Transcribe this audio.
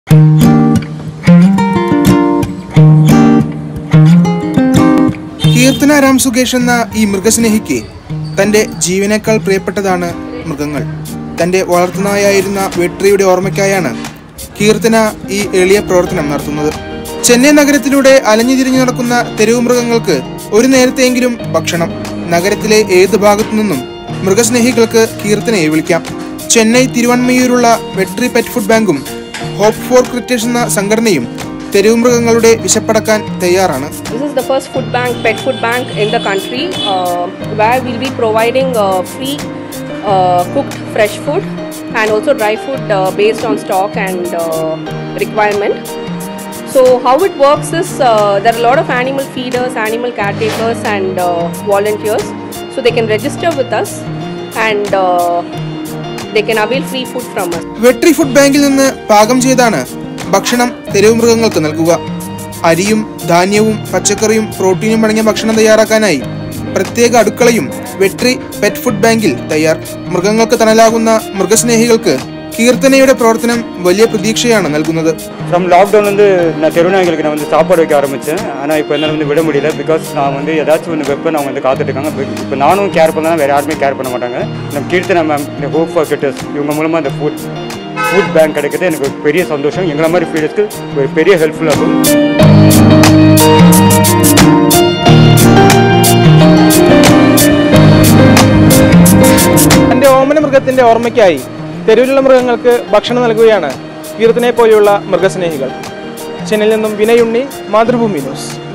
കീർത്തന രാം സുകേഷ് എന്ന ഈ മൃഗസ്നേഹിക്ക് തന്റെ ജീവനേക്കാൾ പ്രിയപ്പെട്ടതാണ് മൃഗങ്ങൾ തന്റെ വളർത്തുനായായിരുന്ന വെട്രിയുടെ ഓർമ്മയ്ക്കായാണ് കീർത്തന ഈ എളിയ പ്രവർത്തനം നടത്തുന്നത് ചെന്നൈ നഗരത്തിലൂടെ അലഞ്ഞു തിരിഞ്ഞു നടക്കുന്ന തെരുവ് മൃഗങ്ങൾക്ക് ഒരു നേരത്തെയെങ്കിലും ഭക്ഷണം നഗരത്തിലെ ഏത് ഭാഗത്തു നിന്നും മൃഗസ്നേഹികൾക്ക് കീർത്തനയെ വിളിക്കാം ചെന്നൈ തിരുവൺമയൂരുള്ള വെട്രി പെറ്റ് ഫുഡ് ബാങ്കും ഹോപ്പ് ഫോർ ക്രിറ്റേഴ്സ് എന്ന സംഘടനയും തെരുവ് മൃഗങ്ങളുടെ വിശപ്പടക്കാൻ തയ്യാറാണ് This is the first food bank, pet food bank in the country, uh, where we'll be providing uh, free uh, cooked fresh food and also dry food uh, based on stock and uh, requirement. So how it works is uh, there are a lot of animal feeders, animal caretakers, and uh, volunteers. So they can register with us and uh, they can avail free food from us. Vetri food ബാങ്കിൽ നിന്ന് പാകം ചെയ്താണ് ഭക്ഷണം തെരുവ് മൃഗങ്ങൾക്ക് നൽകുക അരിയും ധാന്യവും പച്ചക്കറിയും പ്രോട്ടീനും അടങ്ങിയ ഭക്ഷണം തയ്യാറാക്കാനായി പ്രത്യേക അടുക്കളയും വെട്രി പെറ്റ് ഫുഡ് ബാങ്കിൽ തയ്യാർ മൃഗങ്ങൾക്ക് തണലാകുന്ന മൃഗസ്നേഹികൾക്ക് കീർത്തനയുടെ പ്രവർത്തനം വലിയ പ്രതീക്ഷയാണ് നൽകുന്നത് ஃப்ரம் லாக்டவுன் வந்து நான் தெருநாய்களுக்கு நான் வந்து சாப்பாடு வைக்க ஆரம்பித்தேன் ஆனால் இப்போ என்னால் வந்து விட முடியல பிகாஸ் நான் வந்து ஏதாச்சும் ஒன்று வெப்பன் அவங்க வந்து காத்துட்டு இருக்காங்க இப்போ நானும் கேர் பண்ணலாம் வேறு யாருமே கேர் பண்ண மாட்டாங்க நம்ம கீர்த்தனை மேம் இந்த ஹோப் ஃபார் கிட்டஸ் இவங்க மூலமாக இந்த ஃபுட் ஃபுட் பேங்க் கிடைக்கிறது எனக்கு ஒரு பெரிய சந்தோஷம் எங்களை மாதிரி ஃபீல்டுக்கு ஒரு பெரிய ஹெல்ப்ஃபுல்லாக இருக்கும் തന്റെ ഓമന മൃഗത്തിന്റെ ഓർമ്മയ്ക്കായി തെരുവിലുള്ള മൃഗങ്ങൾക്ക് ഭക്ഷണം നൽകുകയാണ് കീർത്തനെ പോലെയുള്ള മൃഗസ്നേഹികൾ ചെന്നൈയിൽ നിന്നും വിനയുണ്ണി മാതൃഭൂമി ന്യൂസ്